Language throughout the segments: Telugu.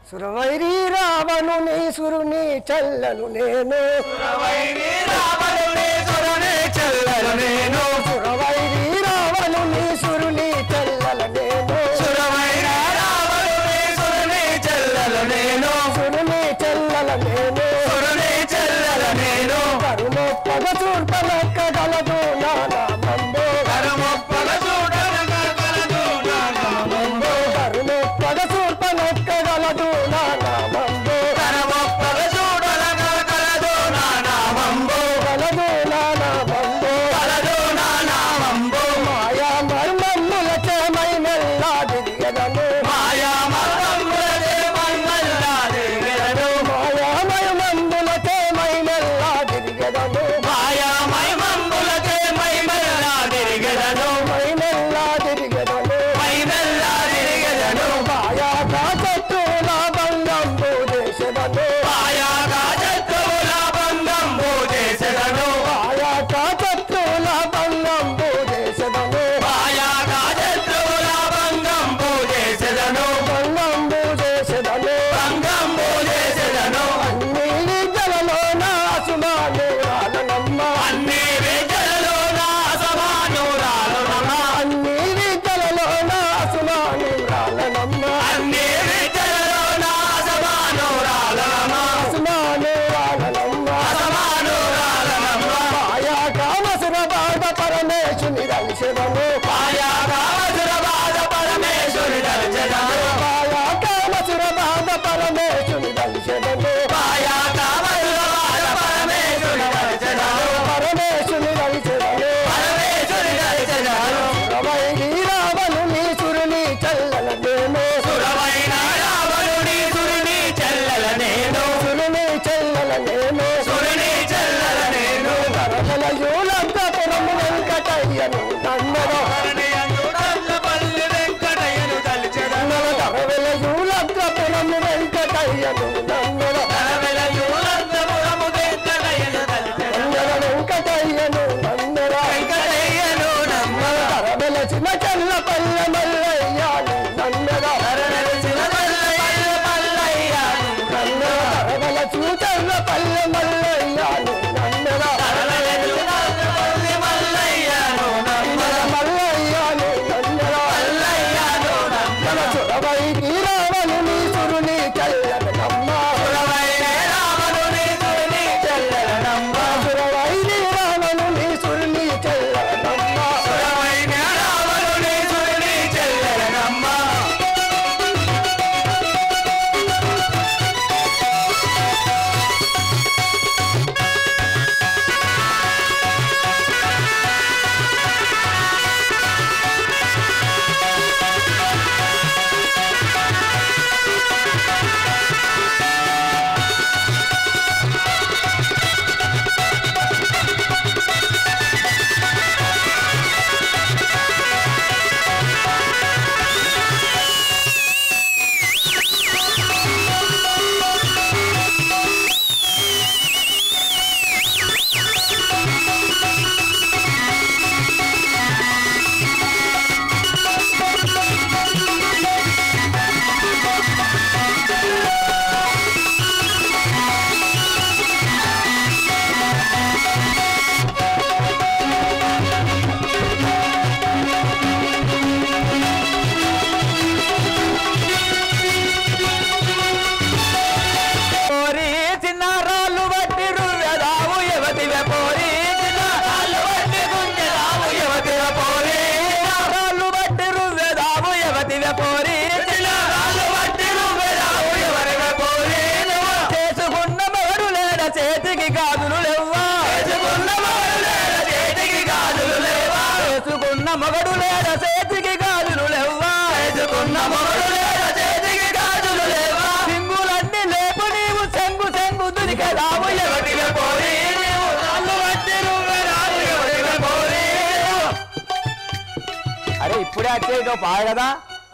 సురవైరి రావణు నీ సురుని చల్లను నేను వైరి రావణుని సురని చెల్లెలు నేను సురవైరి రావణు నీ సురుని చల్లల నేను సురవైన రావణుని సురని చెల్లెలు నేను సురుని చల్లల నేను సురని చెల్లెలు నేను కరుణో పగ చూర్పలెక్కగలదు నానా మంబో కరమొప్పల చూడనగా కలదు నాగమంబు. కరుణో పగ చూర్పలెక్కగలదు నానా మంబో కరమొప్పల చూడనగా కలదు నానామంబు. కలదు నానా మంబో కలదు నానామంబు. మాయా మర్మమ్ముల చేమై మెల్లా దిగదను మాయా మర్మములదే మన్నల్లా దిగెదను. మాయా మర్మమ్ముల చేమై మెల్లా దిగదను మాయా మైమంబులకే మైమెల్లా తిరిగెదను. మైమెల్లా తిరిగెదను మైమెల్లా తిరిగెదను. మాయా కాచట్టుల బంధంబు చేసెదను మాయా కాజత్తుల బంధంబు చేసెదను. మాయా కాచట్టుల బంధంబు చేసెదను మాయా కాజత్తుల బంధంబు చేసెదను. బంధంబు చేసెదను బంధంబు చేసెదను. అన్ని విద్యలలోన అసుమాను రాలనమ్మ అన్ని విద్యలలోన సమానురాలునమ్మ. అన్ని విద్యలలోన అసుమాను రాలనమ్మ అన్ని విద్యలలోన సమానురాలునమ్మ. అసుమాను రాలనమ్మ సమానురాలునమ్మ. మాయా కామసుర బాధ పరమేశుని రవిశివము మాయా కావసుర బాధ పరమేశ్వరి దర్శనము. మాయా కామసుర బాధ పరమేశుని రవిశివము మాయా కావసుర బాధ పరమేశ్వరి దర్శనము. పరమేశుని రవిశివము పరమేశ్వరి దర్శనము. రవైని రావను నీ సురుని చల్లల నేను సురమైన రావణుని సురుని చెల్లెల నేను సురుని చల్లల నేను సురుని చెల్లెల నేను కరగల యూలంతపురము వెంకటయ్యను నన్నర పల్లి వెంకటయ్యను తలిచెదను కరగల యూలంతపురము వెంకటయ్యను నన్నర తరవెల యూలంతపురము వెంకటయ్యను తలిచెదను నన్నర వెంకటయ్యను నన్నర వెంకటయ్యను నమ్మ కరగల చిన్న చల్ల పల్లె మల్లయ్యాను నన్నర తరవెలసిన పల్లయ్య పల్లయ్యను నన్నర కరగల చూచల్ల పల్లె మల్లయ్యాను నన్నర తరవెలసిన పల్లి మల్లయ్యను నమ్మ మల్లయ్యాను నన్నర మల్లయ్యను నమ్మ మన చురవై రావను నీ సురుని చల్లని నమ్మ సురవైన రావణుని సురుని చెల్లెల నమ్మ చురవై రావను నీ సురుని చల్లని నమ్మ సురవైన రావణుని సురుని చెల్లెల నమ్మ పోరి చిన్న రాళ్ళు బట్టి రువ్వెదావు యువతివే పోరి చిన్న రాళ్ళు బట్టి గుంజెదావు యువతివే పోరి రాళ్ళు బట్టి రువ్వెదావు యువతివే పోరి చిన్న రాళ్ళు బట్టి రువ్వెదావు ఎవరివే పోరి చేసుకున్న మగడు లేడ చేతికి గాజులు లేవా చేసుకున్న మగడు లేడ చేతికి గాజులు లేవా చేసుకున్న మగడు లేడ చేతికి గాజులు లేవా చేసుకున్న మగడు లేడ చేతికి గాజులు లేవా సింగులన్నీ లేపు నీవు సెంగు సెంగు దునికెదావు ఎవటివే పోరి నీవు రాళ్ళు బట్టి రువ్వెదావు ఎవరివే పోరి అరే ఇప్పుడే వచ్చేటో పాడు కదా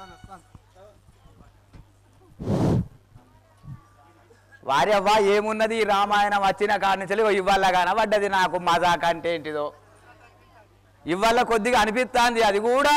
వారి అవ్వ ఏమున్నది ఈ రామాయణం వచ్చిన కాడి నుంచి ఇవాళ కనబడ్డది నాకు మజాక్ అంటే ఏంటిదో ఇవాళ కొద్దిగా అనిపిస్తుంది అది కూడా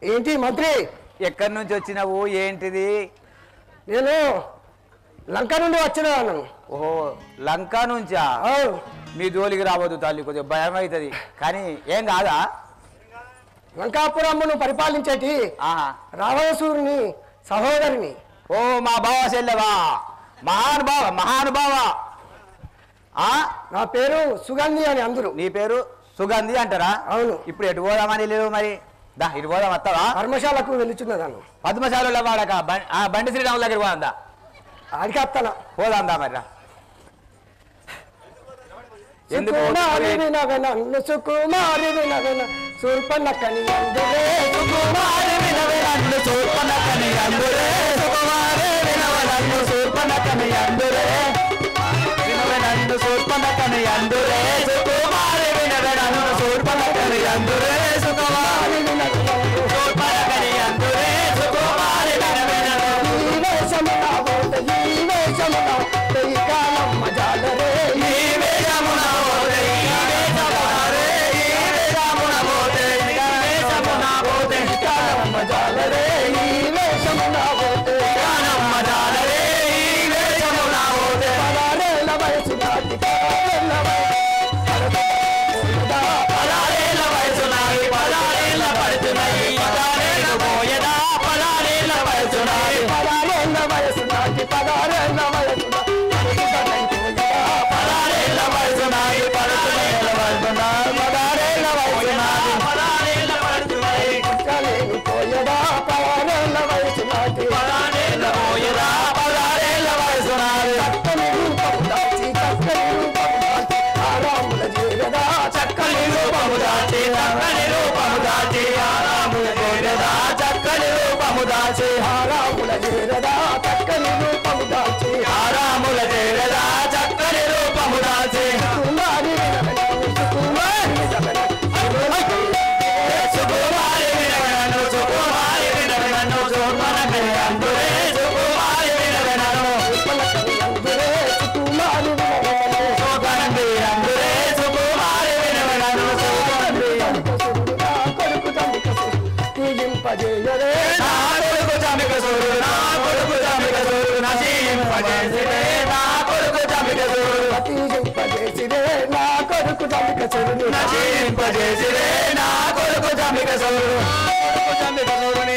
ఏంటి మంత్రి ఎక్కడి నుంచి వచ్చినావు ఏంటిది నేను లంక నుండి వచ్చినాను ఓహో లంక నుంచా అవును మీ జోలికి రావద్దు తల్లి కొద్దిగా భయం అవుతుంది కానీ ఏం కాదా లంకాపురమును పరిపాలించేటి ఆహా రావణసూరుని సహోదరిని ఓ మా బావ చెల్లెవా మహానుభావ మహానుభావ ఆ నా పేరు సుగంధి అని అందరూ నీ పేరు సుగంధి అంటారా అవును. ఇప్పుడు ఎటు పోదామని లేవు మరి దా ఇటు పోదాం వస్తావా పర్మశాలకు వెళ్ళుచున్నదాను పద్మశాలలో వాడక బం- ఆ, బండి శ్రీరాముల దగ్గర పోదాం దా ఆడికి వస్తాను పోదాం దా మరి రా. ఎందుకు సుకుమారి వినవెనన్ను సుకుమారి వినవెన శూర్పణకని అందులే సుకుమారి నన్ను శూర్పణఖని అందురే సుకుమారే వినవ నన్ను శూర్పణఖని అందురే వినవ నన్ను శూర్పణఖని అందురే సుకుమారి వినవ నన్ను శూర్పణఖని అందురే సుకుమారి వినవెనన్ను శూర్పణఖని అందురే సుకుమారి వినవ నన్ను ఈ వేషమున పోతే ఈ వేషమున పోతే ఈ కాలం మజాలరే ఈ వేషమున పోతే ఈ వేషమున రే ఈ వేషమున పోతే ఈ వేషమున పోతే కాలం మజాలరే ఈ వేషమున పోతే కానమ్మ జాలరే ఈ వేషమున పోతే పదారేళ్ళ వయసు దాటి పదారేళ్ళ వయసు పదారేళ్ళ వయసు నాయి పదారేళ్ళ పడుతున్నాయి పదారేళ్ళ పోయదా పదారేళ్ళ వయసు నాయి పదారేళ్ళ వయసు దాటి పదారేళ్ళ వయసు పదారేళ్ళ వయసు నాయి పడుతున్నాయి వయసు నాయి పదారేళ్ళ వయసు నాయి పదారేళ్ళ పడుతున్నాయి నేను పోయడా పదారేళ్ళ వయసు నాటి పదారేళ్ళ పోయదా పదారేళ్ళ వయసు నాయి చక్కని రూపము దాచి చక్కని రూపము దాచి ఆరాముల జీరదా చక్కని రూపము దాచి చక్కని రూపము దాచి ఆరాముల చేరదా చక్కని రూపము దాచి ఆరాముల జీరదా చక్కని రూపము దాచి ఆరాముల చేరదా చక్కని రూపము దాచి కుమారి వినవెనన్ను కుమారి సుకుమారి వినవెనను సుకుమారి వినవెనను సుమనకని అందురే సుకుమారి వినవెనను కుమారి వినవెనన్ను సుగంధి అందురే సుకుమారి వినవెనను సుగంధి కొడుకు తీయింపజేయరే నా కొడుకు చమిక సూరు నా కొడుకు చమిక సూరు నశింపజేసిరే నా కొడుకు చమిక సూరు తీయింపజేసిరే నా కొడుకు తమిక చెరుని నశింపజేసిరే నా కొడుకు చమిక సూరు కొడుకు చమిక సూరుని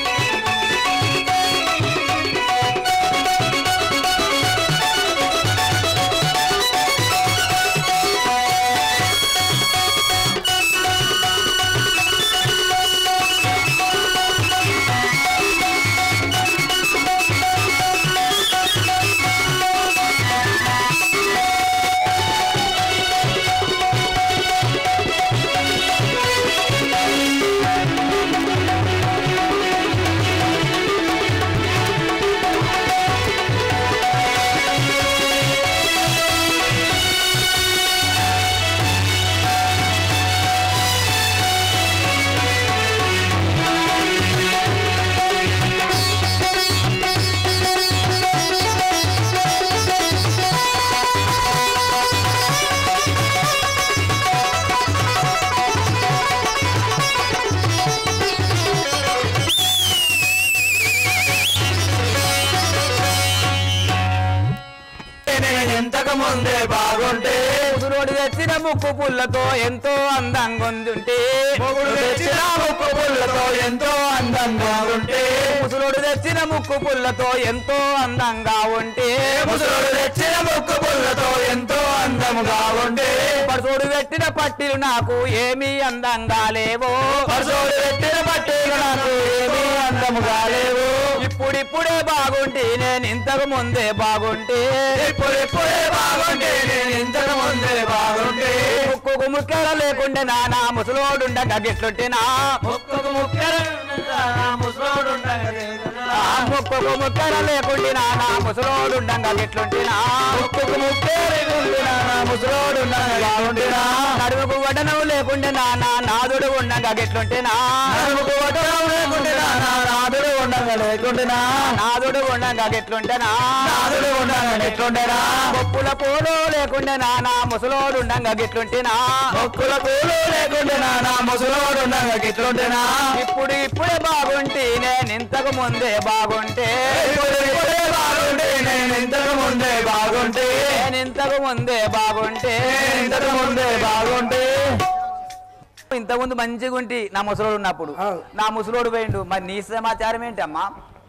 ఎంతకు ముందే బాగుంటే ముసురోడు తెచ్చిన ముక్కు పుల్లతో ఎంతో అందంగా ఉందుంటే మొగుడు తెచ్చిన ముక్కు పుల్లతో ఎంతో అందంగా ఉంటే ముసురోడు తెచ్చిన ముక్కు పుల్లతో ఎంతో అందంగా ఉంటే ముసురోడు తెచ్చిన ముక్కు పుల్లతో ఎంతో అందముగా ఉంటే పరసోడు పెట్టిన పట్టీలు నాకు ఏమీ అందంగా లేవో పరసోడు పెట్టిన పట్టీలు నాకు ఏమీ అందముగా లేవు ఇప్పుడిప్పుడే బాగుంటే నేను ఇంతకు ముందే బాగుంటే ఇప్పుడిప్పుడే బాగుంటే నేను ఇంతకు ముందే బాగుంటే ముక్కుకు ముక్కెర లేకుండే నానా ముసలోడుండగా గిట్లుంటేనా ముక్కుకు ముక్కెర ముక్కుకు ముక్కెర లేకుండే నానా ముసలోడుండగా గిట్లుంటేనా ముక్కుకు ముక్కెర నానా ముసలోడుండగా బాగుంటేనా నడుము నడుముకు వడనం లేకుండే నానా నాదుడు ఉండగా గెట్లుంటేనా నడుముకు వడ్డనం లేకుంటే నా నాదుడు ఉండగా లేకుంటేనా నాదుడు ఉండగా గెట్లుంటేనా నాదుడు ఉండగా ఎట్లుండేనా పప్పుల పూలు లేకుండే నానా ముసలోడు ఉండగా గెట్లుంటేనా మొక్కుల పూలు లేకుంటే నా ముసలోడు ఉండగా ఎట్లుంటేనా ఇప్పుడు ఇప్పుడే బాగుంటే నేను ఇంతకు ముందే బాగుంటే ఇప్పుడు ఇప్పుడే బాగుంటే నేను ఇంతకు ముందే బాగుంటే నేను ఇంతకు ముందే బాగుంటే నేను ఇంతకు ముందే బాగుంటే ఇంతకుముందు మంచిగా ఉంటి నా ముసలోడు ఉన్నప్పుడు అవును. నా ముసలోడు పోయిండు మరి నీ సమాచారం ఏంటి అమ్మా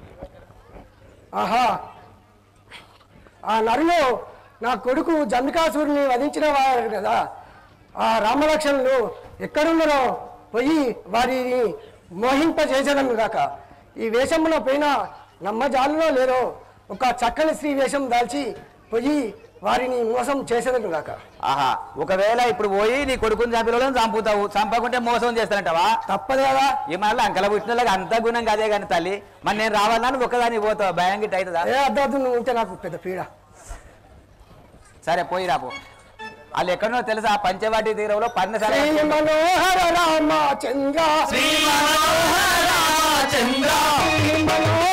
ఆహా ఆ నరులు నా కొడుకు జంబికాసురుని వధించిన వారు కదా ఆ రామలక్ష్మణులు ఎక్కడున్నారో పోయి వారిని మోహింపజేసేదను గాక ఈ వేషంలో పోయిన నమ్మజాలలో లేరో ఒక చక్కని స్త్రీ వేషం దాల్చి పోయి వారిని మోసం చేసేదను గాక ఆహా ఒకవేళ ఇప్పుడు పోయి నీ కొడుకుని చంపిన చంపుతావు చంపకుంటే మోసం చేస్తానంటావా తప్పదు కదా ఈ మళ్ళీ అంకల పుట్టినలాగా అంత గుణం కాదే కానీ తల్లి మరి నేను రావాలని ఒకదాన్ని పోతావు భయం గిట్ట అవుతుందా ఏ అర్థం నువ్వు ఉంటే నాకు పెద్ద పీడ సరే పోయి రాపో వాళ్ళు ఎక్కడో తెలుసా పంచవాటి తీరంలో పర్ణశాల శ్రీ మనోహర రామ చంద్ర శ్రీ మనోహర చంద్ర శ్రీ మనోహర